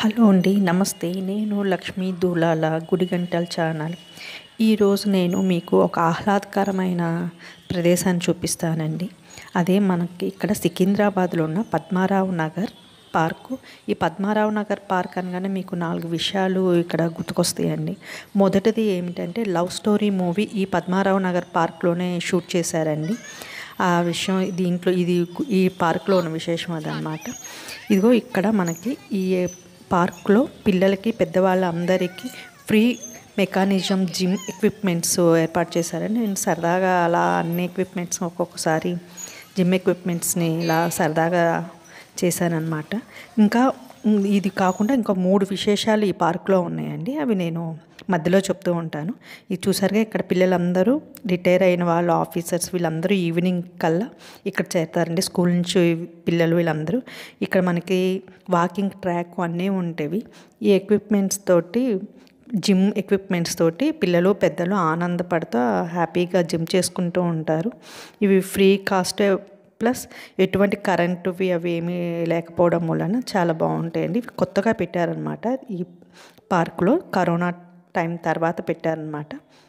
hello అండి నమస్తే నేను లక్ష్మీ దూలాల గుడిగంటల ఛానల్ ఈరోజు నేను మీకు ఒక ఆహ్లాదకరమైన ప్రదేశాన్ని చూపిస్తానండి అదే మనకి ఇక్కడ సికింద్రాబాద్లో ఉన్న పద్మారావు నగర్ పార్కు ఈ పద్మారావు నగర్ పార్క్ అనగానే మీకు నాలుగు విషయాలు ఇక్కడ గుర్తుకొస్తాయండి మొదటిది ఏమిటంటే లవ్ స్టోరీ మూవీ ఈ పద్మారావు నగర్ పార్క్లోనే షూట్ చేశారండి ఆ విషయం దీంట్లో ఇది ఈ పార్క్లో ఉన్న విశేషం అదనమాట ఇదిగో ఇక్కడ మనకి ఈ పార్క్లో పిల్లలకి పెద్దవాళ్ళ అందరికీ ఫ్రీ మెకానిజం జిమ్ ఎక్విప్మెంట్స్ ఏర్పాటు చేశారండి నేను సరదాగా అలా అన్ని ఎక్విప్మెంట్స్ ఒక్కొక్కసారి జిమ్ ఎక్విప్మెంట్స్ని ఇలా సరదాగా చేశానన్నమాట ఇంకా ఇది కాకుండా ఇంకా మూడు విశేషాలు ఈ పార్క్లో ఉన్నాయండి అవి నేను మధ్యలో చెప్తూ ఉంటాను ఇది చూసారుగా ఇక్కడ పిల్లలందరూ రిటైర్ అయిన వాళ్ళు ఆఫీసర్స్ వీళ్ళందరూ ఈవినింగ్ కల్లా ఇక్కడ చేరుతారండి స్కూల్ నుంచి పిల్లలు వీళ్ళందరూ ఇక్కడ మనకి వాకింగ్ ట్రాక్ అన్నీ ఉంటాయి ఈ ఎక్విప్మెంట్స్ తోటి జిమ్ ఎక్విప్మెంట్స్ తోటి పిల్లలు పెద్దలు ఆనందపడుతూ హ్యాపీగా జిమ్ చేసుకుంటూ ఉంటారు ఇవి ఫ్రీ కాస్ట్ ప్లస్ ఎటువంటి కరెంటువి అవి ఏమీ లేకపోవడం వలన చాలా బాగుంటాయండి కొత్తగా పెట్టారనమాట ఈ పార్కులో కరోనా టైం తర్వాత పెట్టారనమాట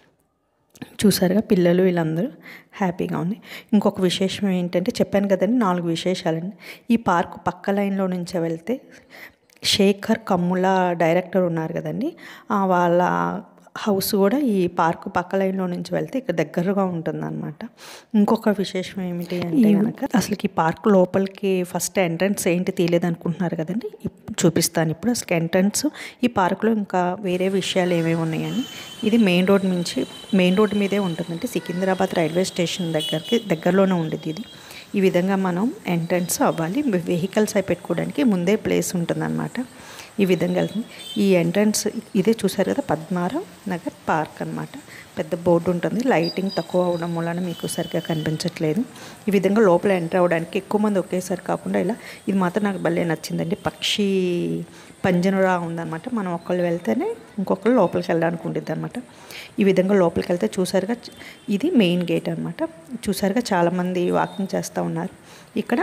చూసారుగా పిల్లలు వీళ్ళందరూ హ్యాపీగా ఉంది ఇంకొక విశేషం ఏంటంటే చెప్పాను కదండి నాలుగు విశేషాలండి ఈ పార్కు పక్క లైన్లో నుంచి వెళ్తే శేఖర్ కమ్ముల డైరెక్టర్ ఉన్నారు కదండి వాళ్ళ హౌస్ కూడా ఈ పార్కు పక్క లైన్లో నుంచి వెళ్తే ఇక్కడ దగ్గరగా ఉంటుందన్నమాట ఇంకొక విశేషం ఏమిటి అంటే కనుక అసలు ఈ పార్క్ లోపలికి ఫస్ట్ ఎంట్రన్స్ ఏంటి తీయలేదు అనుకుంటున్నారు కదండి చూపిస్తాను ఇప్పుడు అసలు ఎంట్రన్స్ ఈ పార్కులో ఇంకా వేరే విషయాలు ఏమేమి ఉన్నాయని ఇది మెయిన్ రోడ్ నుంచి మెయిన్ రోడ్ మీదే ఉంటుందంటే సికింద్రాబాద్ రైల్వే స్టేషన్ దగ్గరికి దగ్గరలోనే ఉండేది ఇది ఈ విధంగా మనం ఎంట్రన్స్ అవ్వాలి వెహికల్స్ అవి పెట్టుకోవడానికి ముందే ప్లేస్ ఉంటుందన్నమాట ఈ విధంగా వెళ్తుంది ఈ ఎంట్రన్స్ ఇదే చూసారు కదా పద్మారావు నగర్ పార్క్ అనమాట పెద్ద బోర్డు ఉంటుంది లైటింగ్ తక్కువ అవడం వలన మీకు సరిగ్గా కనిపించట్లేదు ఈ విధంగా లోపల ఎంటర్ అవ్వడానికి ఎక్కువ మంది ఒకేసారి కాకుండా ఇలా ఇది మాత్రం నాకు భలే నచ్చిందండి పక్షి పంజనురా ఉందన్నమాట మనం ఒకళ్ళు వెళ్తేనే ఇంకొకళ్ళు లోపలికి వెళ్ళడానికి ఉంటుంది అనమాట ఈ విధంగా లోపలికి వెళ్తే చూసారుగా ఇది మెయిన్ గేట్ అనమాట చూసారుగా చాలామంది వాకింగ్ చేస్తూ ఉన్నారు ఇక్కడ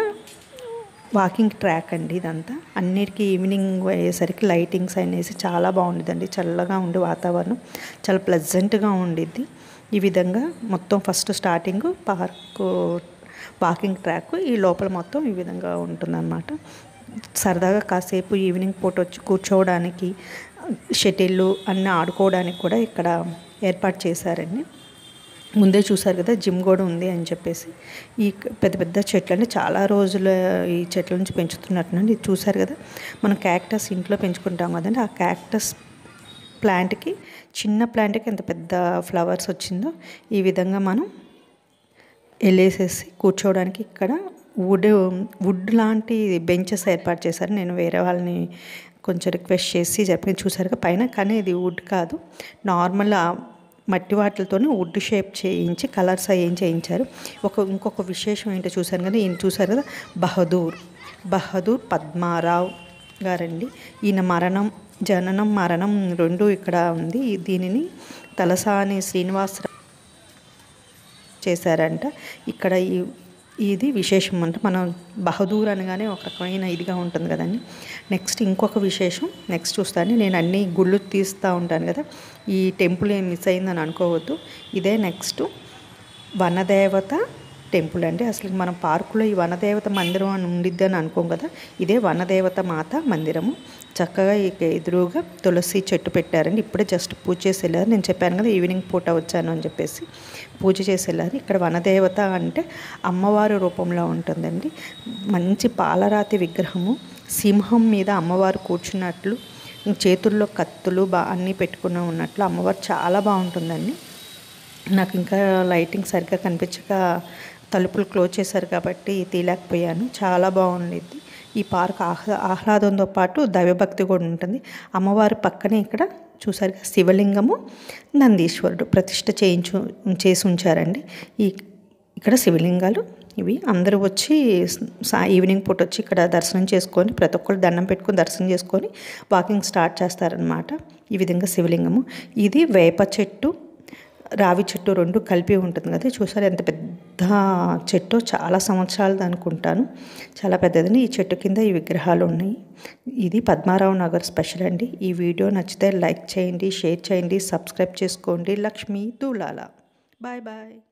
వాకింగ్ ట్రాక్ అండి ఇదంతా అన్నిటికీ ఈవినింగ్ అయ్యేసరికి లైటింగ్స్ అనేసి చాలా బాగుండిద్దండి చల్లగా ఉండి వాతావరణం చాలా ప్లెజెంట్గా ఉండిద్ది ఈ విధంగా మొత్తం first starting park walking track ఈ లోపల మొత్తం ఈ విధంగా ఉంటుందన్నమాట సరదాగా కాసేపు ఈవినింగ్ పూట వచ్చి కూర్చోవడానికి షటిల్ అన్నీ ఆడుకోవడానికి కూడా ఇక్కడ ఏర్పాటు చేశారండి ముందే చూసారు కదా జిమ్ కూడా ఉంది అని చెప్పేసి ఈ పెద్ద పెద్ద చెట్లు అంటే చాలా రోజుల ఈ చెట్ల నుంచి పెంచుతున్నట్టునండి ఇది చూసారు కదా మనం క్యాక్టస్ ఇంట్లో పెంచుకుంటాం కదండి ఆ క్యాక్టస్ ప్లాంట్కి చిన్న ప్లాంట్కి ఎంత పెద్ద ఫ్లవర్స్ వచ్చిందో ఈ విధంగా మనం వెళ్ళేసేసి కూర్చోవడానికి ఇక్కడ వుడ్ వుడ్ లాంటి బెంచెస్ ఏర్పాటు చేశారు నేను వేరే వాళ్ళని కొంచెం రిక్వెస్ట్ చేసి చెప్పి చూసారుగా పైన కానీ ఇది వుడ్ కాదు నార్మల్ మట్టి వాటితోనే వుడ్ షేప్ చేయించి కలర్స్ ఏం చేయించారు ఒక ఇంకొక విశేషం ఏంటో చూశాను కదా ఈయన చూసారు కదా బహదూర్ బహదూర్ పద్మారావు గారండి ఈయన మరణం జననం మరణం రెండు ఇక్కడ ఉంది దీనిని తలసాని శ్రీనివాసరావు చేశారంట ఇక్కడ ఈ ఇది విశేషం అంటే మనం బహదూర్ అనగానే ఒక రకమైన ఇదిగా ఉంటుంది కదండి నెక్స్ట్ ఇంకొక విశేషం నెక్స్ట్ చూస్తాను నేను అన్ని గుళ్ళు తీస్తూ ఉంటాను కదా ఈ టెంపుల్ ఏం మిస్ అయిందని అనుకోవద్దు ఇదే నెక్స్ట్ వనదేవత టెంపుల్ అండి అసలు మనం పార్కులో ఈ వనదేవత మందిరం అని ఉండిద్ది అని అనుకోం కదా ఇదే వనదేవత మాత మందిరము చక్కగా ఇక ఎదురుగా తులసి చెట్టు పెట్టారండి ఇప్పుడే జస్ట్ పూజ చేసి వెళ్ళారు నేను చెప్పాను కదా ఈవినింగ్ పూట వచ్చాను అని చెప్పేసి పూజ చేసి వెళ్ళారు ఇక్కడ వనదేవత అంటే అమ్మవారి రూపంలో ఉంటుందండి మంచి పాలరాతి విగ్రహము సింహం మీద అమ్మవారు కూర్చున్నట్లు చేతుల్లో కత్తులు బా అన్నీ పెట్టుకుని ఉన్నట్లు అమ్మవారు చాలా బాగుంటుందండి నాకు ఇంకా లైటింగ్ సరిగ్గా కనిపించక తలుపులు క్లోజ్ చేశారు కాబట్టి తీయలేకపోయాను చాలా బాగుండిద్ది ఈ పార్క్ ఆహ్లా ఆహ్లాదంతో పాటు దైవభక్తి కూడా ఉంటుంది అమ్మవారి పక్కనే ఇక్కడ చూసారుగా శివలింగము నందీశ్వరుడు ప్రతిష్ట చేయించు చేసి ఉంచారండి ఈ ఇక్కడ శివలింగాలు ఇవి అందరూ వచ్చి సా ఈవినింగ్ పూట వచ్చి ఇక్కడ దర్శనం చేసుకొని ప్రతి ఒక్కరు దండం పెట్టుకొని దర్శనం చేసుకొని వాకింగ్ స్టార్ట్ చేస్తారనమాట ఈ విధంగా శివలింగము ఇది వేప చెట్టు రావి చెట్టు రెండు కలిపి ఉంటుంది కదా చూసారు ఎంత పెద్ద చెట్టు చాలా సంవత్సరాలది అనుకుంటాను చాలా పెద్దదని ఈ చెట్టు కింద ఈ విగ్రహాలు ఉన్నాయి ఇది పద్మారావు నగర్ స్పెషల్ అండి ఈ వీడియో నచ్చితే లైక్ చేయండి షేర్ చేయండి సబ్స్క్రైబ్ చేసుకోండి లక్ష్మీ దూలాల బాయ్ బాయ్